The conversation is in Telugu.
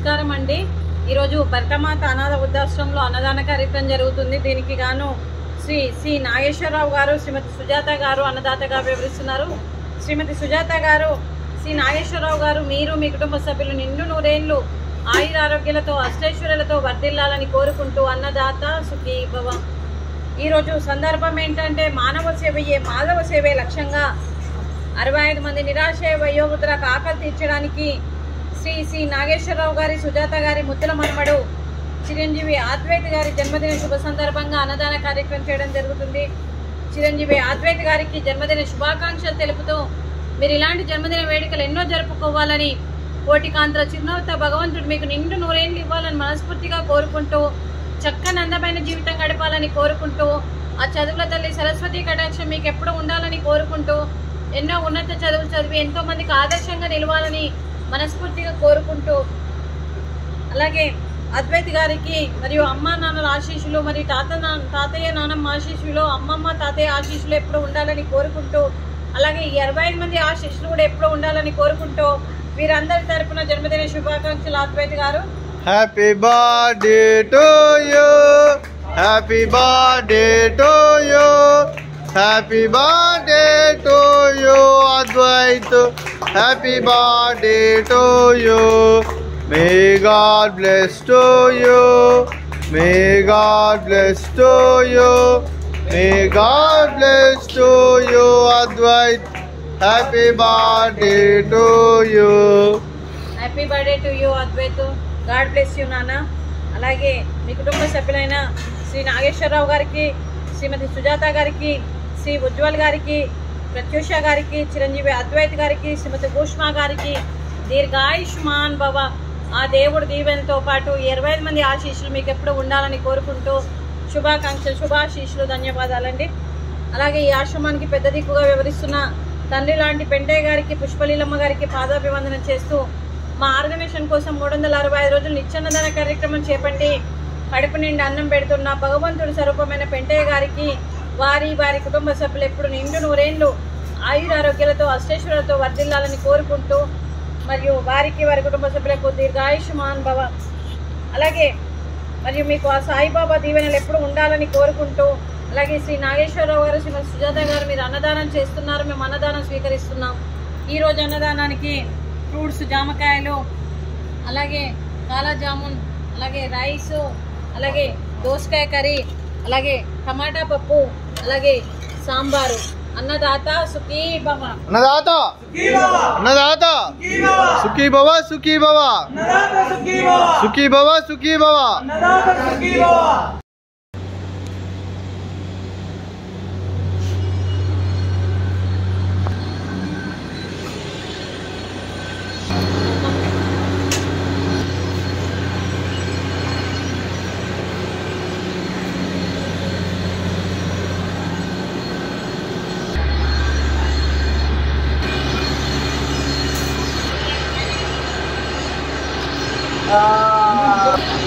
నమస్కారం అండి ఈరోజు భర్తమాత అనాథ వృద్ధాశ్రమంలో అన్నదాన కార్యక్రమం జరుగుతుంది దీనికి గాను శ్రీ శ్రీ నాగేశ్వరరావు గారు శ్రీమతి సుజాత గారు అన్నదాతగా వివరిస్తున్నారు శ్రీమతి సుజాత గారు శ్రీ నాగేశ్వరరావు గారు మీరు మీ కుటుంబ సభ్యులు నిండు నూరేళ్లు ఆయుర ఆరోగ్యాలతో అష్టైశ్వర్యాలతో వర్ధిల్లాలని కోరుకుంటూ అన్నదాత సుఖీ భవ ఈరోజు సందర్భం ఏంటంటే మానవ సేవయే మాధవ సేవే లక్ష్యంగా అరవై ఐదు మంది నిరాశ వయోవృద్ధులకు ఆకలి తీర్చడానికి శ్రీ శ్రీ నాగేశ్వరరావు గారి సుజాత గారి ముద్దుల మనమడు చిరంజీవి ఆద్వైత్ గారి జన్మదిన శుభ సందర్భంగా అన్నదాన కార్యక్రమం చేయడం జరుగుతుంది చిరంజీవి ఆద్వైత్ గారికి జన్మదిన శుభాకాంక్షలు తెలుపుతూ మీరు ఇలాంటి జన్మదిన వేడుకలు ఎన్నో జరుపుకోవాలని కోటికాంతల చిరునవ్వుతో భగవంతుడు మీకు నిండు నూరేళ్ళు ఇవ్వాలని మనస్ఫూర్తిగా కోరుకుంటూ చక్కని అందమైన జీవితం గడపాలని కోరుకుంటూ ఆ చదువుల తల్లి సరస్వతి కటాక్షం మీకు ఎప్పుడు ఉండాలని కోరుకుంటూ ఎన్నో ఉన్నత చదువులు చదివి ఎంతో మందికి ఆదర్శంగా నిలవాలని మనస్ఫూర్తిగా కోరుకుంటూ అలాగే అద్వైత్ గారికి మరియు అమ్మా నాన్నల ఆశీస్సులు మరియు తాత నా- తాతయ్య నాన్నమ్మ ఆశీస్సులు అమ్మమ్మ తాతయ్య ఆశీస్సులు ఎప్పుడు ఉండాలని కోరుకుంటూ అలాగే ఈ అరవై ఐదు మంది ఆశీస్సులు కూడా ఎప్పుడు ఉండాలని కోరుకుంటూ వీరందరి తరపున జన్మదిన శుభాకాంక్షలు అద్వైత్ గారు Happy birthday to you. Happy birthday to you. Happy birthday to you, Advait. Happy birthday to you. May God bless to you. May God bless to you. May God bless to you, Advait. Happy birthday to you. Happy birthday to you Advaith god bless you నాన్న అలాగే మీ కుటుంబ సభ్యులైన శ్రీ నాగేశ్వరరావు గారికి శ్రీమతి సుజాత గారికి శ్రీ ఉజ్వల్ గారికి ప్రత్యూష గారికి చిరంజీవి అద్వైత్ గారికి శ్రీమతి భూష్మా గారికి దీర్ఘాయుష్మాన్ భవ ఆ దేవుడు దీవెనతో పాటు ఈ ఇరవై ఐదు మంది ఆశీస్సులు మీకు ఎప్పుడు ఉండాలని కోరుకుంటూ శుభాకాంక్షలు శుభాశీస్సులు ధన్యవాదాలండి అలాగే ఈ ఆశ్రమానికి పెద్ద దిక్కుగా వివరిస్తున్న తండ్రి లాంటి పెంటయ్య గారికి పుష్పలీలమ్మ గారికి పాదాభివందనం చేస్తూ మా ఆర్గనైజేషన్ కోసం మూడు వందల అరవై ఐదు రోజులు నిత్యాన్నదాన కార్యక్రమం చేపట్టి కడుపు నిండి అన్నం పెడుతున్న భగవంతుడి స్వరూపమైన పెంటయ్య గారికి వారి వారి కుటుంబ సభ్యులు ఎప్పుడు నిండు నూరేళ్లు ఆయుర ఆరోగ్యాలతో అష్టేశ్వరులతో వర్ధిల్లాలని కోరుకుంటూ మరియు వారికి వారి కుటుంబ సభ్యులకు దీర్ఘాయుష్మాన్ భవ అలాగే మరియు మీకు ఆ సాయిబాబా దీవెనలు ఎప్పుడు ఉండాలని కోరుకుంటూ అలాగే శ్రీ నాగేశ్వరరావు గారు శ్రీమతి సుజాత గారు మీరు అన్నదానం చేస్తున్నారు మేము అన్నదానం స్వీకరిస్తున్నాం ఈ రోజు అన్నదానానికి ఫ్రూట్స్ జామకాయలు అలాగే కాలా జామున్ అలాగే రైస్ అలాగే దోసకాయ కర్రీ అలాగే టమాటా పప్పు అలాగే సాంబారు అన్నదాత సుఖీ భవ అన్నదాత అన్నదాత సుఖీ భవ సుఖీ భవ సుఖీ భవ సుఖీ భవ ఆ